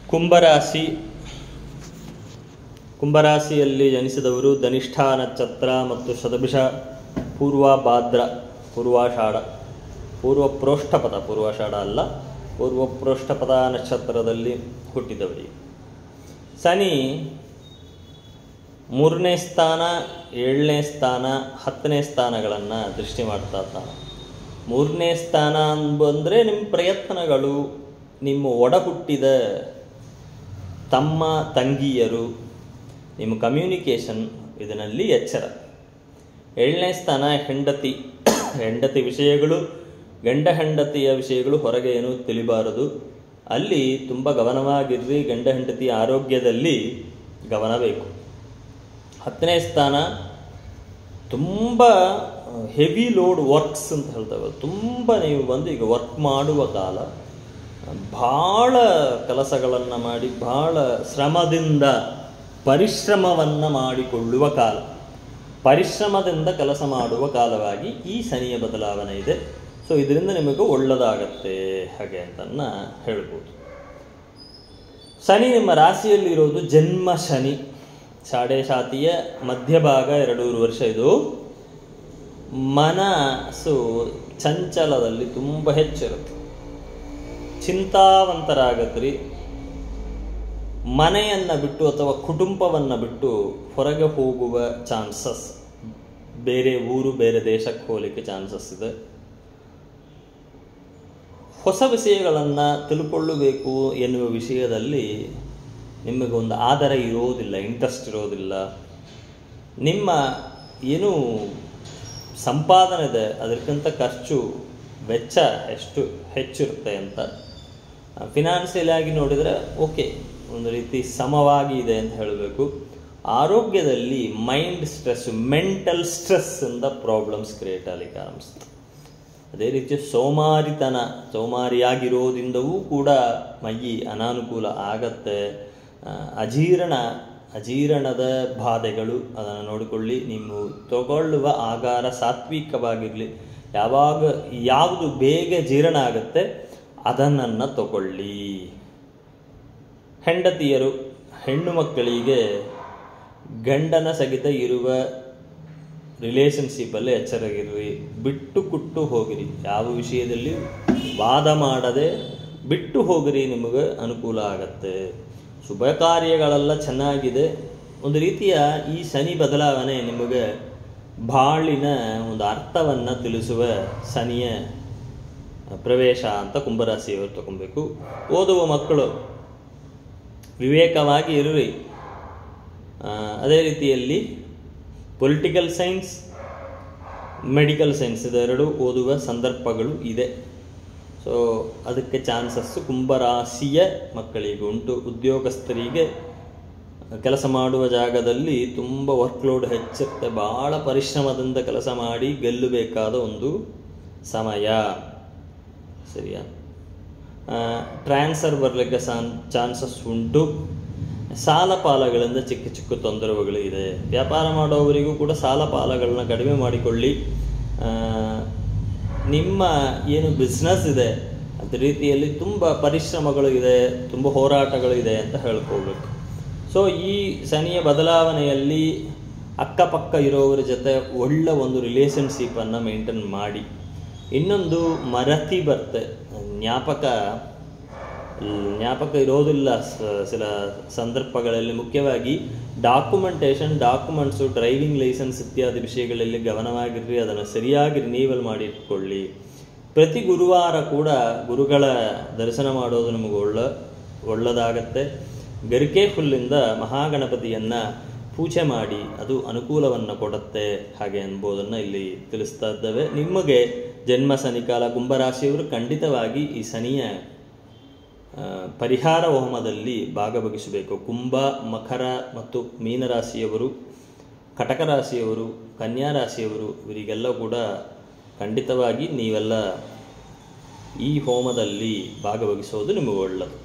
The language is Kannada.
ಕುಂಭರಾಶಿ ಕುಂಭರಾಶಿಯಲ್ಲಿ ಜನಿಸಿದವರು ಧನಿಷ್ಠ ನಕ್ಷತ್ರ ಮತ್ತು ಶತಭಿಷ ಪೂರ್ವ ಭಾದ್ರ ಪೂರ್ವಾಷಾಢ ಪೂರ್ವ ಪ್ರೋಷ್ಠಪದ ಪೂರ್ವಾಷಾಢ ಅಲ್ಲ ಪೂರ್ವ ಪ್ರೋಷ್ಠಪದ ನಕ್ಷತ್ರದಲ್ಲಿ ಹುಟ್ಟಿದವರಿಗೆ ಶನಿ ಮೂರನೇ ಸ್ಥಾನ ಏಳನೇ ಸ್ಥಾನ ಹತ್ತನೇ ಸ್ಥಾನಗಳನ್ನು ದೃಷ್ಟಿ ಮಾಡ್ತಾ ಇದ್ದಾನೆ ಮೂರನೇ ಸ್ಥಾನ ಬಂದರೆ ನಿಮ್ಮ ಪ್ರಯತ್ನಗಳು ನಿಮ್ಮ ಒಡ ಹುಟ್ಟಿದ ತಮ್ಮ ತಂಗಿಯರು ನಿಮ್ಮ ಕಮ್ಯುನಿಕೇಷನ್ ಇದರಲ್ಲಿ ಎಚ್ಚರ ಏಳನೇ ಸ್ಥಾನ ಹೆಂಡತಿ ಹೆಂಡತಿ ವಿಷಯಗಳು ಗಂಡ ಹೆಂಡತಿಯ ವಿಷಯಗಳು ಹೊರಗೆ ಏನು ತಿಳಿಬಾರದು ಅಲ್ಲಿ ತುಂಬ ಗಮನವಾಗಿರ್ರಿ ಗಂಡ ಹೆಂಡತಿ ಆರೋಗ್ಯದಲ್ಲಿ ಗಮನ ಬೇಕು ಹತ್ತನೇ ಸ್ಥಾನ ತುಂಬ ಹೆವಿ ಲೋಡ್ ವರ್ಕ್ಸ್ ಅಂತ ಹೇಳ್ತೇವೆ ತುಂಬ ನೀವು ಬಂದು ಈಗ ವರ್ಕ್ ಮಾಡುವ ಕಾಲ ಭಾಳ ಕೆಲಸಗಳನ್ನು ಮಾಡಿ ಭಾಳ ಶ್ರಮದಿಂದ ಪರಿಶ್ರಮವನ್ನು ಮಾಡಿಕೊಳ್ಳುವ ಕಾಲ ಪರಿಶ್ರಮದಿಂದ ಕೆಲಸ ಮಾಡುವ ಕಾಲವಾಗಿ ಈ ಶನಿಯ ಬದಲಾವಣೆ ಇದೆ ಸೊ ಇದರಿಂದ ನಿಮಗೆ ಒಳ್ಳೆಯದಾಗತ್ತೆ ಹಾಗೆ ಅಂತನ್ನ ಹೇಳ್ಬೋದು ಶನಿ ನಿಮ್ಮ ರಾಶಿಯಲ್ಲಿರೋದು ಜನ್ಮ ಶನಿ ಸಾಡೆ ಶಾತಿಯ ಮಧ್ಯಭಾಗ ಎರಡೂರು ವರ್ಷ ಇದು ಮನಸ್ಸು ಚಂಚಲದಲ್ಲಿ ತುಂಬ ಹೆಚ್ಚಿರುತ್ತೆ ಚಿಂತಾವಂತರಾಗತ್ರಿ ಮನೆಯನ್ನು ಬಿಟ್ಟು ಅಥವಾ ಕುಟುಂಬವನ್ನು ಬಿಟ್ಟು ಹೊರಗೆ ಹೋಗುವ ಚಾನ್ಸಸ್ ಬೇರೆ ಊರು ಬೇರೆ ದೇಶಕ್ಕೆ ಹೋಗಲಿಕ್ಕೆ ಚಾನ್ಸಸ್ ಇದೆ ಹೊಸ ವಿಷಯಗಳನ್ನು ತಿಳ್ಕೊಳ್ಳಬೇಕು ಎನ್ನುವ ವಿಷಯದಲ್ಲಿ ನಿಮಗೆ ಒಂದು ಆಧಾರ ಇರೋದಿಲ್ಲ ಇಂಟ್ರೆಸ್ಟ್ ಇರೋದಿಲ್ಲ ನಿಮ್ಮ ಏನು ಸಂಪಾದನೆ ಇದೆ ಅದಕ್ಕಿಂತ ಖರ್ಚು ವೆಚ್ಚ ಎಷ್ಟು ಹೆಚ್ಚಿರುತ್ತೆ ಅಂತ ಫಿನಾನ್ಷಿಯಲ್ ಆಗಿ ನೋಡಿದರೆ ಓಕೆ ಒಂದು ರೀತಿ ಸಮವಾಗಿ ಇದೆ ಅಂತ ಹೇಳಬೇಕು ಆರೋಗ್ಯದಲ್ಲಿ ಮೈಂಡ್ ಸ್ಟ್ರೆಸ್ ಮೆಂಟಲ್ ಸ್ಟ್ರೆಸ್ಸಿಂದ ಪ್ರಾಬ್ಲಮ್ಸ್ ಕ್ರಿಯೇಟ್ ಆಗಲಿಕ್ಕೆ ಆರಂಭಿಸ್ತದೆ ಅದೇ ರೀತಿ ಸೋಮಾರಿತನ ಸೋಮಾರಿಯಾಗಿರೋದ್ರಿಂದವೂ ಕೂಡ ಮೈ ಅನಾನುಕೂಲ ಆಗತ್ತೆ ಅಜೀರ್ಣ ಅಜೀರ್ಣದ ಬಾಧೆಗಳು ಅದನ್ನು ನೋಡಿಕೊಳ್ಳಿ ನೀವು ತಗೊಳ್ಳುವ ಆಗಾರ ಸಾತ್ವಿಕವಾಗಿರಲಿ ಯಾವಾಗ ಯಾವುದು ಬೇಗ ಜೀರ್ಣ ಆಗುತ್ತೆ ಅದನ್ನು ತಗೊಳ್ಳಿ ಹೆಂಡತಿಯರು ಹೆಣ್ಣು ಮಕ್ಕಳಿಗೆ ಗಂಡನ ಸಹಿತ ಇರುವ ರಿಲೇಷನ್ಶಿಪ್ಪಲ್ಲಿ ಎಚ್ಚರಾಗಿರ್ರಿ ಬಿಟ್ಟು ಕುಟ್ಟು ಹೋಗಿರಿ ಯಾವ ವಿಷಯದಲ್ಲಿ ವಾದ ಮಾಡದೆ ಬಿಟ್ಟು ಹೋಗಿರಿ ನಿಮಗೆ ಅನುಕೂಲ ಆಗತ್ತೆ ಶುಭ ಕಾರ್ಯಗಳೆಲ್ಲ ಚೆನ್ನಾಗಿದೆ ಒಂದು ರೀತಿಯ ಈ ಶನಿ ಬದಲಾವಣೆ ನಿಮಗೆ ಬಾಳಿನ ಒಂದು ಅರ್ಥವನ್ನು ತಿಳಿಸುವ ಶನಿಯ ಪ್ರವೇಶ ಅಂತ ಕುಂಭರಾಶಿಯವರು ತಗೊಬೇಕು ಓದುವ ಮಕ್ಕಳು ವಿವೇಕವಾಗಿ ಇರ್ರಿ ಅದೇ ರೀತಿಯಲ್ಲಿ ಪೊಲಿಟಿಕಲ್ ಸೈನ್ಸ್ ಮೆಡಿಕಲ್ ಸೈನ್ಸ್ ಇದೆರಡು ಓದುವ ಸಂದರ್ಭಗಳು ಇದೆ ಸೊ ಅದಕ್ಕೆ ಚಾನ್ಸಸ್ಸು ಕುಂಭರಾಶಿಯ ಮಕ್ಕಳಿಗೆ ಉಂಟು ಉದ್ಯೋಗಸ್ಥರಿಗೆ ಕೆಲಸ ಮಾಡುವ ಜಾಗದಲ್ಲಿ ತುಂಬ ವರ್ಕ್ಲೋಡ್ ಹೆಚ್ಚುತ್ತೆ ಭಾಳ ಪರಿಶ್ರಮದಿಂದ ಕೆಲಸ ಮಾಡಿ ಗೆಲ್ಲಬೇಕಾದ ಒಂದು ಸಮಯ ಸರಿಯಾ ಟ್ರಾನ್ಸ್ಫರ್ ಬರಲಿಕ್ಕೆ ಸಾನ್ ಚಾನ್ಸಸ್ ಉಂಟು ಸಾಲ ಪಾಲಗಳಿಂದ ಚಿಕ್ಕ ಚಿಕ್ಕ ತೊಂದರೆಗಳು ಇದೆ ವ್ಯಾಪಾರ ಮಾಡೋವರಿಗೂ ಕೂಡ ಸಾಲ ಪಾಲಗಳನ್ನ ಕಡಿಮೆ ಮಾಡಿಕೊಳ್ಳಿ ನಿಮ್ಮ ಏನು ಬಿಸ್ನೆಸ್ ಇದೆ ಅದೇ ರೀತಿಯಲ್ಲಿ ತುಂಬ ಪರಿಶ್ರಮಗಳು ಇದೆ ತುಂಬ ಹೋರಾಟಗಳು ಇದೆ ಅಂತ ಹೇಳ್ಕೋಬೇಕು ಸೊ ಈ ಶನಿಯ ಬದಲಾವಣೆಯಲ್ಲಿ ಅಕ್ಕಪಕ್ಕ ಇರೋವರ ಜೊತೆ ಒಳ್ಳೆ ಒಂದು ರಿಲೇಷನ್ಶಿಪ್ಪನ್ನು ಮೇಂಟೈನ್ ಮಾಡಿ ಇನ್ನೊಂದು ಮರತಿ ಬರ್ತೆ ಜ್ಞಾಪಕ ಜ್ಞಾಪಕ ಇರೋದಿಲ್ಲ ಸಿಲ ಸಂದರ್ಭಗಳಲ್ಲಿ ಮುಖ್ಯವಾಗಿ ಡಾಕ್ಯುಮೆಂಟೇಷನ್ ಡಾಕ್ಯುಮೆಂಟ್ಸು ಡ್ರೈವಿಂಗ್ ಲೈಸೆನ್ಸ್ ಇತ್ಯಾದಿ ವಿಷಯಗಳಲ್ಲಿ ಗಮನವಾಗಿರ್ರಿ ಅದನ್ನು ಸರಿಯಾಗಿ ರಿನೀವಲ್ ಮಾಡಿ ಇಟ್ಕೊಳ್ಳಿ ಪ್ರತಿ ಗುರುವಾರ ಕೂಡ ಗುರುಗಳ ದರ್ಶನ ಮಾಡೋದು ನಮಗೆ ಒಳ್ಳ ಒಳ್ಳೆದಾಗತ್ತೆ ಗರಿಕೆ ಹುಲ್ಲಿಂದ ಮಹಾಗಣಪತಿಯನ್ನು ಪೂಜೆ ಮಾಡಿ ಅದು ಅನುಕೂಲವನ್ನು ಕೊಡುತ್ತೆ ಹಾಗೆ ಅನ್ಬೋದನ್ನು ಇಲ್ಲಿ ತಿಳಿಸ್ತಾ ಇದ್ದೇವೆ ನಿಮಗೆ ಜನ್ಮ ಶನಿಕಾಲ ಕುಂಭರಾಶಿಯವರು ಖಂಡಿತವಾಗಿ ಈ ಶನಿಯ ಪರಿಹಾರ ಹೋಮದಲ್ಲಿ ಭಾಗವಹಿಸಬೇಕು ಕುಂಭ ಮಕರ ಮತ್ತು ಮೀನರಾಶಿಯವರು ಕಟಕ ರಾಶಿಯವರು ಕನ್ಯಾ ರಾಶಿಯವರು ಇವರಿಗೆಲ್ಲ ಕೂಡ ಖಂಡಿತವಾಗಿ ನೀವೆಲ್ಲ ಈ ಹೋಮದಲ್ಲಿ ಭಾಗವಹಿಸೋದು ನಿಮಗೆ ಒಳ್ಳೆಯದು